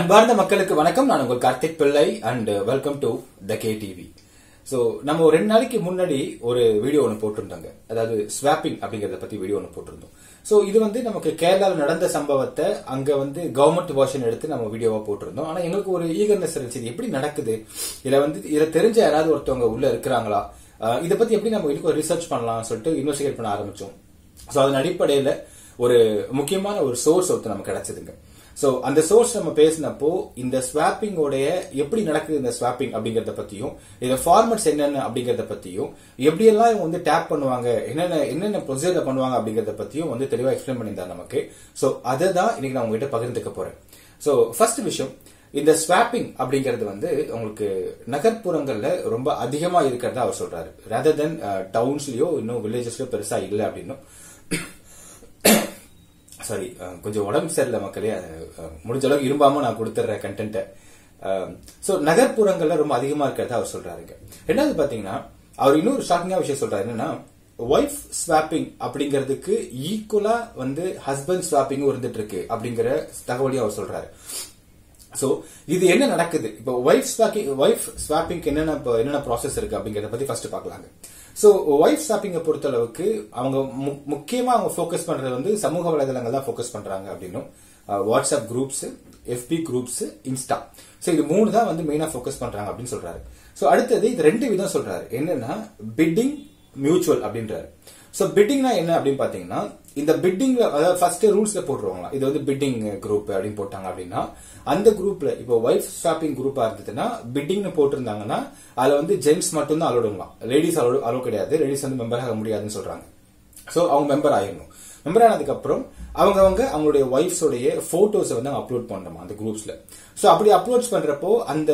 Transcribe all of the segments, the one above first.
அன்பார்ந்த மக்களுக்கு வணக்கம் நான் உங்கள் Karthik Pillai and welcome to the K TV so நம்ம ஒரு ரெண்டு நாளைக்கு முன்னாடி ஒரு வீடியோ ஒன்று போட்டிருந்தாங்க அதாவது ஸ்வாப்பிங் அப்படிங்கறத பத்தி வீடியோ ஒன்று போட்டிருந்தோம் ஸோ இது வந்து நமக்கு கேரளாவில் நடந்த சம்பவத்தை அங்க வந்து கவர்மெண்ட் வெர்ஷன் எடுத்து நம்ம வீடியோவா போட்டிருந்தோம் ஆனா எங்களுக்கு ஒரு ஈகர்னஸ் இருந்துச்சு இது எப்படி நடக்குது இதுல வந்து இதுல தெரிஞ்ச யாராவது ஒருத்தவங்க உள்ள இருக்கிறாங்களா அஹ் இதை பத்தி எப்படி நம்ம இதுக்கு ரிசர்ச் பண்ணலாம் சொல்லிட்டு இன்வெஸ்டிகேட் பண்ண ஆரம்பிச்சோம் ஸோ அதன் அடிப்படையில ஒரு முக்கியமான ஒரு சோர்ஸ் ஒருத்தர் நமக்கு கிடைச்சதுங்க சோ அந்த சோர்ஸ் நம்ம பேசினப்போ இந்த ஸ்வாப்பிங்கோடைய எப்படி நடக்குது இந்த ஸ்வாப்பிங் அப்படிங்கறத பத்தியும் இந்த ஃபார்மட்ஸ் என்னென்ன அப்படிங்கறத பத்தியும் எப்படியெல்லாம் இவங்க வந்து டேப் பண்ணுவாங்க என்னென்ன என்னென்ன ப்ரொசீஜர் பண்ணுவாங்க அப்படிங்கறத பத்தியும் வந்து தெளிவா எக்ஸ்பிளைன் பண்ணியிருந்தார் நமக்கு சோ அதை தான் இன்னைக்கு நான் உங்ககிட்ட பகிர்ந்துக்க போறேன் சோ ஃபர்ஸ்ட் விஷயம் இந்த ஸ்வாப்பிங் அப்படிங்கிறது வந்து உங்களுக்கு நகர்ப்புறங்கள்ல ரொம்ப அதிகமா இருக்கிறதா அவர் சொல்றாரு ரேதர் தென் டவுன்ஸ்லயோ இன்னும் வில்லேஜஸ்லயோ பெருசா இல்லை அப்படின்னும் சாரி கொஞ்சம் உடம்பு சரியில்லை மக்களே அஹ், முடிஞ்ச அளவுக்கு இரும்பாம நான் கொடுத்துட்றேன் கண்டென்ட்டை ஸோ நகர்ப்புறங்கள்ல ரொம்ப அதிகமா இருக்கிறதா அவர் சொல்றாருங்க ரெண்டாவது பாத்தீங்கன்னா அவர் இன்னொரு ஷாக்கிங்கா விஷயம் சொல்றாரு என்னன்னா ஒய்ஃப் ஸ்வாப்பிங் அப்படிங்கிறதுக்கு ஈக்குவலா வந்து ஹஸ்பண்ட் ஸ்வாப்பிங் இருந்துட்டு இருக்கு அப்படிங்கிற தகவலையும் அவர் சொல்றாரு சோ இது என்ன நடக்குது இப்போ ஒய்ஃப் ஸ்வாப்பிங் ஒய்ஃப் ஸ்வாப்பிங்க்கு என்னென்ன இப்போ என்னென்ன ப்ராசஸ் இருக்கு அப்படிங்கறத பத்தி ஃபர்ஸ்ட் பார்க்கலாங்க சோ ஒய்ஃப் ஸ்வாப்பிங்கை பொறுத்த அளவுக்கு அவங்க மு- முக்கியமா அவங்க ஃபோக்கஸ் பண்றது வந்து சமூக வலைதளங்கள் தான் ஃபோக்கஸ் பண்றாங்க அப்படின்னும் அஹ், வாட்ஸ்அப் குரூப்ஸ் எஃபி குரூப்ஸ் இன்ஸ்டா சோ இது மூணு தான் வந்து மெயினா ஃபோக்கஸ் பண்றாங்க அப்படின்னு சொல்றாரு சோ அடுத்தது இது ரெண்டு விதம் சொல்றாரு என்னன்னா பிட்டிங் மியூச்சுவல் அப்படின்றாரு சோ பிட்டிங்னா என்ன அப்படின்னு பாத்தீங்கன்னா இந்த பிட்டிங்ல அதாவது ஃபர்ஸ்ட் ரூல்ஸ்ல போட்டுருவாங்களா இது வந்து பிட்டிங் குரூப் அப்படின்னு போட்டாங்க அப்படின்னா அந்த குரூப்ல இப்போ ஒய்ஃப் ஷாப்பிங் குரூப்பா இருந்ததுன்னா பிட்டிங்னு போட்டிருந்தாங்கன்னா அதுல வந்து ஜென்ட்ஸ் மட்டும் தான் அலோடுங்களாம் லேடிஸ் அலோ அலோ கிடையாது லேடிஸ் வந்து மெம்பர் ஆக முடியாதுன்னு சொல்றாங்க சோ அவங்க மெம்பர் ஆயிடணும் மெம்பர் ஆனதுக்கு அப்புறம் அவங்க அவங்க அவங்களுடைய ஒய்ஃப்ஸோடைய போட்டோஸை வந்து அவங்க அப்லோட் பண்ணணுமா அந்த குரூப்ஸ்ல சோ அப்படி அப்லோட் பண்றப்போ அந்த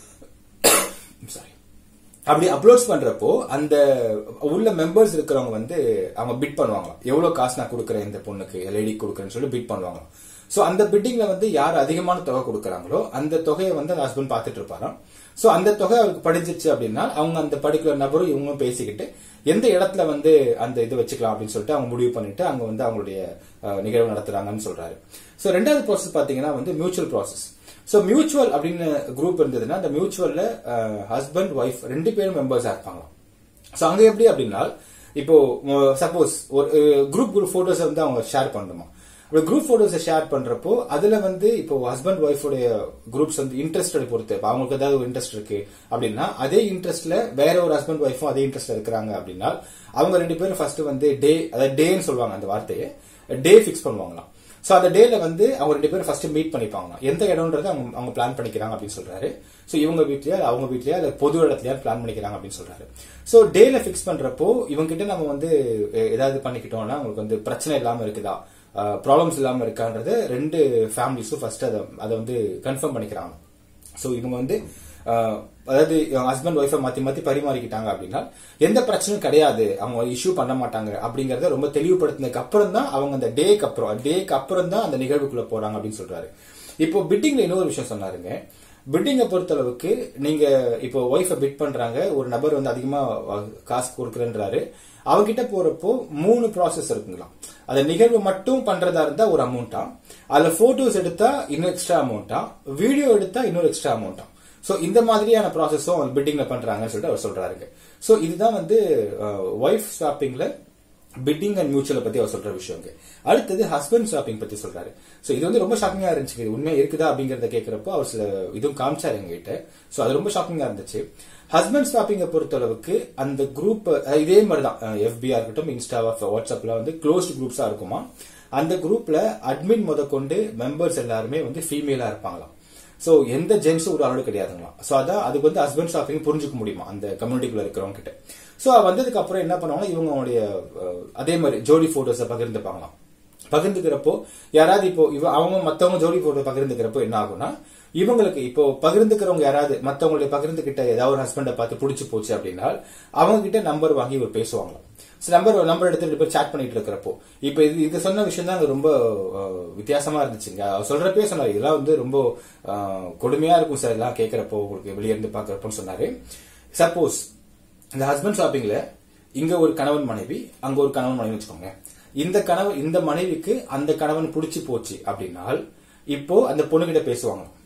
சாரி அப்படி அப்லோட்ஸ் பண்றப்போ அந்த உள்ள மெம்பர்ஸ் இருக்கிறவங்க வந்து அவங்க பிட் பண்ணுவாங்க எவ்வளவு காசு நான் கொடுக்குறேன் இந்த பொண்ணுக்கு லேடி கொடுக்குறேன்னு சொல்லி பிட் பண்ணுவாங்க சோ அந்த பிட்டிங்ல வந்து யார் அதிகமான தொகை கொடுக்குறாங்களோ அந்த தொகையை வந்து அந்த ஹஸ்பண்ட் பார்த்துட்டு இருப்பாராம் சோ அந்த தொகை அவருக்கு படிஞ்சிச்சு அப்படின்னா அவங்க அந்த பர்டிகுலர் நபரும் இவங்களும் பேசிக்கிட்டு எந்த இடத்துல வந்து அந்த இது வச்சுக்கலாம் அப்படின்னு சொல்லிட்டு அவங்க முடிவு பண்ணிட்டு அங்க வந்து அவங்களுடைய அஹ், நிகழ்வு நடத்துறாங்கன்னு சொல்றாரு சோ ரெண்டாவது ப்ராசஸ் பாத்தீங்கன்னா வந்து மியூச்சுவல் ப்ராசஸ் சோ மியூச்சுவல் அப்படின்னு குரூப் இருந்ததுன்னா அந்த மியூச்சுவல்ல ஹஸ்பண்ட் ஒய்ஃப் ரெண்டு பேரும் மெம்பர்ஸா இருப்பாங்க சோ அங்க எப்படி அப்படின்னா இப்போ சப்போஸ் ஒரு குரூப் குரூப் போட்டோஸ் வந்து அவங்க ஷேர் பண்ணணுமா அப்படி குரூப் போட்டோஸை ஷேர் பண்றப்போ அதுல வந்து இப்போ ஹஸ்பண்ட் ஒய்ஃபோடைய குரூப்ஸ் வந்து இன்ட்ரெஸ்ட் பொறுத்து இப்போ அவங்களுக்கு ஏதாவது ஒரு இன்ட்ரெஸ்ட் இருக்கு அப்படின்னா அதே இன்ட்ரெஸ்ட்ல வேற ஒரு ஹஸ்பண்ட் ஒய்ஃபும் அதே இன்ட்ரெஸ்ட்ல இருக்கிறாங்க அப்படின்னா அவங்க ரெண்டு பேரும் ஃபர்ஸ்ட் வந்து டே அதாவது டேன்னு சொல்லுவாங்க அந்த வார்த்தையை டே ஃபிக்ஸ் பண்ணுவாங்களாம் சோ அந்த டேல வந்து அவங்க ரெண்டு பேரும் ஃபர்ஸ்ட் மீட் பண்ணிப்பாங்க எந்த இடம்ன்றதை அவங்க அவங்க பிளான் பண்ணிக்கிறாங்க அப்படின்னு சொல்றாரு சோ இவங்க வீட்லயா இல்ல அவங்க வீட்லயா இல்ல பொது இடத்துலயா பிளான் பண்ணிக்கிறாங்க அப்படின்னு சொல்றாரு சோ டேல ஃபிக்ஸ் பண்றப்போ இவங்க கிட்ட நம்ம வந்து எ- ஏதாவது பண்ணிக்கிட்டோம்னா அவங்களுக்கு வந்து பிரச்சனை இல்லாம இருக்குதா ப்ராப்ளம்ஸ் இல்லாம இருக்கான்றது ரெண்டு ஃபேமிலிஸும் ஃபர்ஸ்ட் அதை அதை வந்து கன்ஃபார்ம் பண்ணிக்கிறாங்க சோ இவங்க வந்து அஹ், அதாவது ஹஸ்பண்ட் ஒய்ஃபை மாத்தி மாத்தி பரிமாறிக்கிட்டாங்க அப்படின்னா எந்த பிரச்சனையும் கிடையாது அவங்க இஷ்யூ பண்ண மாட்டாங்க அப்படிங்கறத ரொம்ப தெளிவுபடுத்தினதுக்கு அப்புறம் தான் அவங்க அந்த டேக்கு அப்புறம் டேக்கு அப்புறம் தான் அந்த நிகழ்வுக்குள்ள போறாங்க அப்படின்னு சொல்றாரு இப்போ பிட்டிங்ல இன்னொரு விஷயம் சொன்னாருங்க பிட்டிங்கை பொறுத்தளவுக்கு நீங்க இப்போ ஒய்ஃபை பிட் பண்றாங்க ஒரு நபர் வந்து அதிகமா அஹ், காசு கொடுக்குறேன்றாரு அவகிட்ட போறப்போ மூணு ப்ராசஸ் இருக்குங்களாம் அந்த நிகழ்வு மட்டும் பண்றதா இருந்தா ஒரு அமௌண்டா அதுல போட்டோஸ் எடுத்தா இன்னும் எக்ஸ்ட்ரா அமௌண்டா வீடியோ எடுத்தா இன்னொரு எக்ஸ்ட்ரா அமௌண்டா சோ இந்த மாதிரியான ப்ராசஸும் அவங்க பிட்டிங்ல பண்றாங்கன்னு சொல்லிட்டு அவர் சொல்றாருங்க சோ இதுதான் வந்து ஒய்ஃப் ஸ்வாப்பிங்ல பிட்டிங் அண்ட் மியூச்சுவல் பத்தி அவர் சொல்ற விஷயங்க அடுத்தது ஹஸ்பண்ட் ஸ்வாப்பிங் பத்தி சொல்றாரு சோ இது வந்து ரொம்ப ஷாக்கிங்கா இருந்துச்சு இது உண்மையா இருக்குதா அப்படிங்கறத கேக்குறப்போ அவர் சில இதுவும் காமிச்சாரு எங்ககிட்ட சோ அது ரொம்ப ஷாக்கிங்கா இருந்துச்சு ஹஸ்பண்ட் ஸ்வாப்பிங்கை பொறுத்தளவுக்கு அந்த குரூப் இதே மாதிரி தான் எஃபியா இருக்கட்டும் இன்ஸ்டாவா வாட்ஸ்அப்ல வந்து க்ளோஸ்ட் குரூப்ஸா இருக்குமா அந்த குரூப்ல அட்மின் முதற்கொண்டு மெம்பர்ஸ் எல்லாருமே வந்து ஃபீமேலா இருப்பாங்களாம் சோ எந்த ஜென்ஸும் ஒரு அளவு கிடையாதுங்களாம் சோ அதான் அதுக்கு வந்து ஹஸ்பண்ட் ஷாப்பிங் புரிஞ்சுக்க முடியுமா அந்த கம்யூனிட்டிக்குள்ள இருக்கிறவங்க கிட்ட சோ வந்ததுக்கு அப்புறம் என்ன பண்ணுவாங்கன்னா இவங்க அவங்களுடைய அஹ், அதே மாதிரி ஜோடி போட்டோஸை பகிர்ந்துப்பாங்களாம் பகிர்ந்துக்கிறப்போ யாராவது இப்போ இவ அவங்க மத்தவங்க ஜோடி போட்டோ பகிர்ந்துக்கிறப்போ என்ன ஆகும்னா இவங்களுக்கு இப்போ பகிர்ந்துக்கிறவங்க யாராவது மத்தவங்களுடைய பகிர்ந்துகிட்ட ஏதாவது ஒரு ஹஸ்பண்டை பார்த்து பிடிச்சு போச்சு அப்படின்னா அவங்க கிட்ட நம்பர் வாங்கி இவர் பேசுவாங்களாம் நம்பர் நம்பர் எடுத்து ரெண்டு பேர் chat பண்ணிட்டு இருக்கிறப்போ இப்ப இது இது சொன்ன விஷயம் தான் ரொம்ப அஹ், வித்தியாசமா இருந்துச்சுங்க அவர் சொல்றப்பே சொன்னாரு இதெல்லாம் வந்து ரொம்ப அஹ், கொடுமையா இருக்கும் சார் இதெல்லாம் கேட்கறப்போ உங்களுக்கு வெளியே இருந்து பாக்குறப்போன்னு சொன்னாரு சப்போஸ் இந்த ஹஸ்பண்ட் ஷாப்பிங்ல இங்க ஒரு கணவன் மனைவி அங்க ஒரு கணவன் மனைவி வச்சுக்கோங்க இந்த கணவன் இந்த மனைவிக்கு அந்த கணவன் பிடிச்சு போச்சு அப்படின்னால் இப்போ அந்த பொண்ணுகிட்ட பேசுவாங்க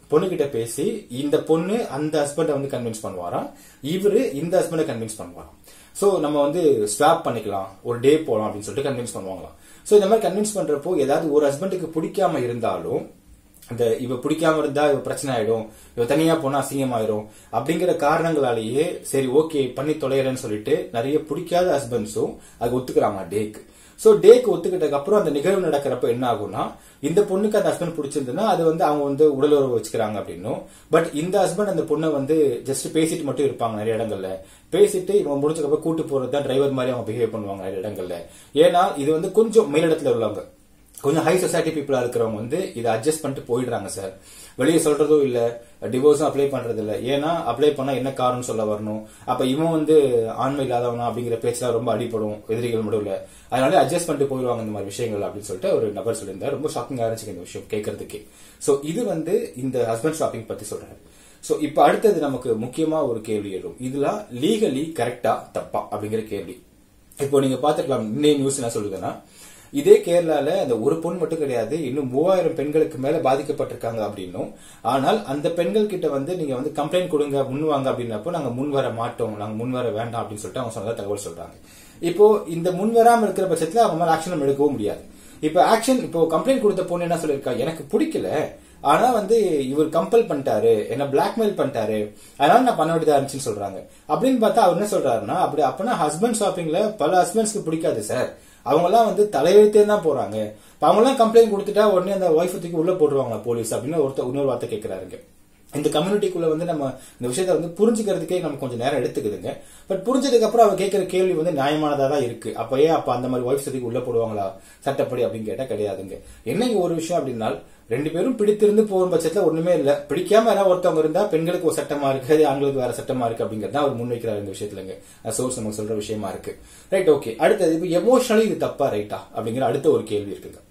பொண்ணுகிட்ட பேசி இந்த பொண்ணு அந்த ஹஸ்பண்டை வந்து கன்வின்ஸ் பண்ணுவாராம் இவரு இந்த ஹஸ்பண்டை கன்வின்ஸ் பண்ணுவாராம் சோ நம்ம வந்து ஸ்வாப் பண்ணிக்கலாம் ஒரு டே போலாம் அப்படின்னு சொல்லிட்டு கன்வின்ஸ் பண்ணுவாங்களாம் சோ இந்த மாதிரி கன்வின்ஸ் பண்றப்போ ஏதாவது ஒரு ஹஸ்பண்டுக்கு பிடிக்காம இருந்தாலும் இந்த இவ பிடிக்காம இருந்தா இவ பிரச்சனை ஆயிடும் இவ தனியா போனா அசிங்கமாயிரும் அப்படிங்கிற காரணங்களாலேயே சரி ஓகே பண்ணி தொலைறேன்னு சொல்லிட்டு நிறைய பிடிக்காத ஹஸ்பண்ட்ஸும் அது ஒத்துக்கிறாங்க டேக்கு சோ டேக்கு ஒத்துக்கிட்டதுக்கு அப்புறம் அந்த நிகழ்வு நடக்கிறப்ப என்ன ஆகும்னா இந்த பொண்ணுக்கு அந்த ஹஸ்பண்ட் பிடிச்சிருந்ததுன்னா அது வந்து அவங்க வந்து உடல் உறவு வச்சுக்கிறாங்க அப்படின்னும் பட் இந்த ஹஸ்பண்ட் அந்த பொண்ணை வந்து ஜஸ்ட் பேசிட்டு மட்டும் இருப்பாங்க நிறைய இடங்கள்ல பேசிட்டு இவங்க முடிச்சக்கப்புறம் கூட்டு போறது தான் டிரைவர் மாதிரி அவங்க பிஹேவ் பண்ணுவாங்க நிறைய இடங்கள்ல ஏன்னா இது வந்து கொஞ்சம் மேலிடத்துல உள்ளவங்க கொஞ்சம் ஹை சொசைட்டி பீப்புளா இருக்கிறவங்க வந்து இதை அட்ஜஸ்ட் பண்ணிட்டு போயிடுறாங்க சார் வெளியே சொல்றதும் இல்ல டிவோர்ஸும் அப்ளை பண்றது இல்ல ஏன்னா அப்ளை பண்ணா என்ன காரணம் சொல்ல வரணும் அப்ப இவன் வந்து ஆண்மை இல்லாதவனா அப்படிங்கிற பேச்செல்லாம் ரொம்ப அடிப்படும் எதிரிகள் முடிவுல அதனால அட்ஜஸ்ட் பண்ணிட்டு போயிடுவாங்க இந்த மாதிரி விஷயங்கள் அப்படின்னு சொல்லிட்டு ஒரு நபர் சொல்லியிருந்தார் ரொம்ப ஷாக்கிங்கா இருந்துச்சு இந்த விஷயம் கேட்கறதுக்கு சோ இது வந்து இந்த ஹஸ்பண்ட் ஷாப்பிங் பத்தி சொல்றாரு சோ இப்ப அடுத்தது நமக்கு முக்கியமா ஒரு கேள்வி எழும் இதெல்லாம் லீகலி கரெக்டா தப்பா அப்படிங்கிற கேள்வி இப்போ நீங்க பாத்துக்கலாம் இன்னைய நியூஸ் என்ன சொல்லுதுன்னா இதே கேரளால அந்த ஒரு பொண் மட்டும் கிடையாது இன்னும் மூவாயிரம் பெண்களுக்கு மேல பாதிக்கப்பட்டிருக்காங்க அப்படின்னும் ஆனால் அந்த பெண்கள் கிட்ட வந்து நீங்க வந்து கம்ப்ளைண்ட் கொடுங்க முன்வாங்க அப்படின்னப்போ நாங்க முன் வர மாட்டோம் நாங்க முன் வர வேண்டாம் அப்படின்னு சொல்லிட்டு அவங்க சொன்னதா தகவல் சொல்றாங்க இப்போ இந்த முன் வராம இருக்கிற பட்சத்துல அவங்க மேல ஆக்ஷன் எடுக்கவும் முடியாது இப்போ ஆக்ஷன் இப்போ கம்ப்ளைண்ட் கொடுத்த பொண்ணு என்ன சொல்லிருக்கா எனக்கு பிடிக்கல ஆனா வந்து இவர் கம்பல் பண்ணிட்டாரு என்ன பிளாக்மெயில் பண்ணிட்டாரு அதனால நான் பண்ண வேண்டியதா இருந்துச்சுன்னு சொல்றாங்க அப்படின்னு பார்த்தா அவர் என்ன சொல்றாருன்னா அப்படி அப்பனா ஹஸ்பண்ட் ஷாப்பிங்ல பல ஹஸ்பண்ட்ஸ்க்கு பிடிக்காது சார் அவங்க எல்லாம் வந்து தலையெழுத்தே தான் போறாங்க அவங்க எல்லாம் கம்ப்ளைண்ட் கொடுத்துட்டா உடனே அந்த ஒய்ஃப் தூக்கி உள்ள போட்டுருவாங்க போலீஸ் அப்படின்னு ஒருத்தர் இன்னொரு வார்த்தை கேட்கிறாருங்க இந்த கம்யூனிட்டிக்குள்ள வந்து நம்ம இந்த விஷயத்த வந்து புரிஞ்சுக்கிறதுக்கே நமக்கு கொஞ்சம் நேரம் எடுத்துக்குதுங்க பட் புரிஞ்சதுக்கு அப்புறம் அவ கேட்கிற கேள்வி வந்து நியாயமானதா தான் இருக்கு அப்ப ஏன் அப்ப அந்த மாதிரி ஒய்ஃப் சதிக்கு உள்ள போடுவாங்களா சட்டப்படி அப்படின்னு கேட்டா கிடையாதுங்க என்ன இங்க ஒரு விஷயம் அப்படின்னா ரெண்டு பேரும் பிடித்திருந்து போகும் பட்சத்துல ஒண்ணுமே இல்ல பிடிக்காம யாராவது ஒருத்தவங்க இருந்தா பெண்களுக்கு ஒரு சட்டமா இருக்கு அது ஆண்களுக்கு வேற சட்டமா இருக்கு அப்படிங்கறத அவர் முன்வைக்கிறார் இந்த விஷயத்துலங்க சோர்ஸ் நமக்கு சொல்ற விஷயமா இருக்கு ரைட் ஓகே அடுத்தது இப்போ எமோஷனலி இது தப்பா ரைட்டா அப்படிங்கிற அடுத்த ஒரு கேள்வி இருக்குங்க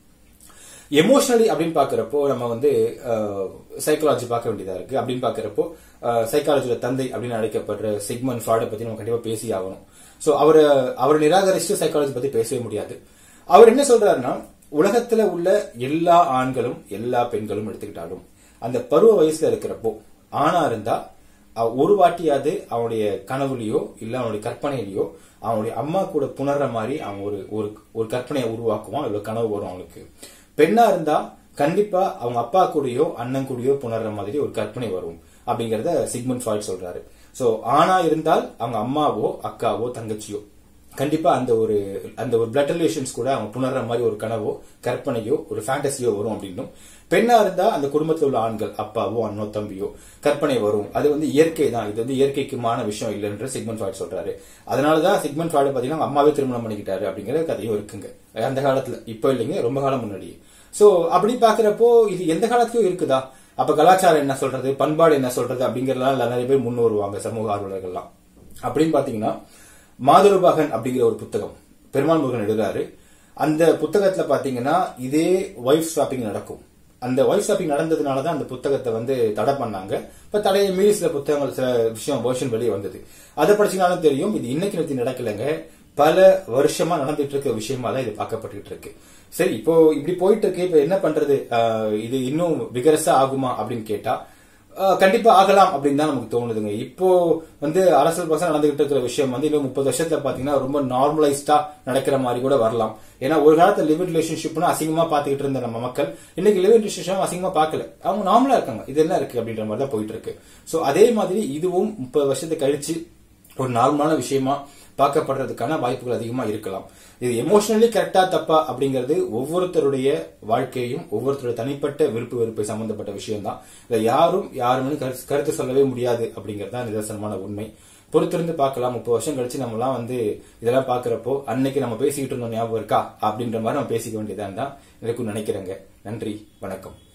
எமோஷனலி அப்படின்னு பாக்குறப்போ நம்ம வந்து சைக்காலஜி பார்க்க வேண்டியதா இருக்கு அப்படின்னு பாக்குறப்போ சைக்காலஜியோட தந்தை அப்படின்னு அழைக்கப்படுற சிக்மன் ஃப்ராடை பத்தி நம்ம கண்டிப்பா பேசி ஆகணும் சோ அவரை அவர் நிராகரிச்சு சைக்காலஜி பத்தி பேசவே முடியாது அவர் என்ன சொல்றாருன்னா உலகத்துல உள்ள எல்லா ஆண்களும் எல்லா பெண்களும் எடுத்துக்கிட்டாலும் அந்த பருவ வயசுல இருக்கிறப்போ ஆணா இருந்தா ஒரு வாட்டியாவது அவனுடைய கனவுலயோ இல்ல அவனுடைய கற்பனையிலயோ அவனுடைய அம்மா கூட புணர்ற மாதிரி அவன் ஒரு ஒரு கற்பனையை உருவாக்குவான் இவ்வளவு கனவு வரும் அவனுக்கு பெண்ணா இருந்தா கண்டிப்பா அவங்க அப்பா கூடயோ அண்ணன் கூடயோ புணர்ற மாதிரி ஒரு கற்பனை வரும் அப்படிங்கறத சிக்மன் ஃபாய்ட் சொல்றாரு சோ ஆணா இருந்தால் அவங்க அம்மாவோ அக்காவோ தங்கச்சியோ கண்டிப்பா அந்த ஒரு அந்த ஒரு பிளட் ரிலேஷன்ஸ் கூட அவங்க புணர்ற மாதிரி ஒரு கனவோ கற்பனையோ ஒரு ஃபேண்டசியோ வரும் அப்படின்னும் பெண்ணா இருந்தா அந்த குடும்பத்தில் உள்ள ஆண்கள் அப்பாவோ அண்ணோ தம்பியோ கற்பனை வரும் அது வந்து இயற்கை தான் இது வந்து இயற்கைக்குமான விஷயம் இல்லைன்ற சிக்மன் ஃபாய்ட் சொல்றாரு அதனாலதான் சிக்மன் ஃபாய்டு பாத்தீங்கன்னா அம்மாவே திருமணம் பண்ணிக்கிட்டாரு அப்படிங்கிற கதையும் இருக்குங்க அந்த காலத்துல இப்ப இல்லைங்க ரொம்ப காலம் முன்னாடி சோ அப்படி பாக்குறப்போ இது எந்த காலத்திலயும் இருக்குதா அப்ப கலாச்சாரம் என்ன சொல்றது பண்பாடு என்ன சொல்றது அப்படிங்கறதெல்லாம் நிறைய பேர் முன் வருவாங்க சமூக ஆர்வலர்கள்லாம் அப்படின்னு பாத்தீங்கன்னா மாதுருபாகன் அப்படிங்கிற ஒரு புத்தகம் பெருமாள் முருகன் எழுதுறாரு அந்த புத்தகத்துல பாத்தீங்கன்னா இதே ஒய்ஃப் ஸ்வாப்பிங் நடக்கும் அந்த ஒய்ஃப் ஸ்வாப்பிங் நடந்ததுனால தான் அந்த புத்தகத்தை வந்து தடை பண்ணாங்க இப்ப தடையை மீறி சில புத்தகங்கள் சில விஷயம் வேர்ஷன் வெளியே வந்தது அதை படிச்சீங்கனாலும் தெரியும் இது இன்னைக்கு நேற்று நடக்கலைங்க பல வருஷமா நடந்துட்டு இருக்க விஷயமா தான் இது பார்க்கப்பட்டு இருக்கு சரி இப்போ இப்படி போயிட்டு இருக்கு இப்ப என்ன பண்றது இது இன்னும் விகரசா ஆகுமா அப்படின்னு கேட்டா கண்டிப்பா ஆகலாம் அப்படின்னு தான் நமக்கு தோணுதுங்க இப்போ வந்து அரசியல் பசங்க நடந்துகிட்டு இருக்கிற விஷயம் வந்து இன்னும் முப்பது வருஷத்துல பாத்தீங்கன்னா ரொம்ப நார்மலைஸ்டா நடக்கிற மாதிரி கூட வரலாம் ஏன்னா ஒரு காலத்துல லிவ் ரிலேஷன்ஷிப்னு அசிங்கமா பாத்துக்கிட்டு இருந்த நம்ம மக்கள் இன்னைக்கு லிவ் ரிலேஷன்ஷிப் அசிங்கமா பாக்கல அவங்க நார்மலா இருக்காங்க இது என்ன இருக்கு அப்படின்ற மாதிரி தான் போயிட்டு இருக்கு சோ அதே மாதிரி இதுவும் முப்பது வருஷத்தை கழிச்சு ஒரு நார்மலான விஷயமா பார்க்கப்படுறதுக்கான வாய்ப்புகள் அதிகமா இருக்கலாம் இது எமோஷனலி கரெக்டா தப்பா அப்படிங்கிறது ஒவ்வொருத்தருடைய வாழ்க்கையும் ஒவ்வொருத்தருடைய தனிப்பட்ட விருப்பு வெறுப்பை சம்பந்தப்பட்ட விஷயம் தான் இதை யாரும் யாருமே கருத்து சொல்லவே முடியாது அப்படிங்கிறது தான் நிதர்சனமான உண்மை பொறுத்திருந்து பார்க்கலாம் முப்பது வருஷம் கழிச்சு நம்மலாம் வந்து இதெல்லாம் பாக்குறப்போ அன்னைக்கு நம்ம பேசிக்கிட்டு இருந்தோம் ஞாபகம் இருக்கா அப்படின்ற மாதிரி நம்ம பேசிக்க வேண்டியதான் தான் எனக்கும் நினைக்கிறேங்க நன்றி வணக்கம்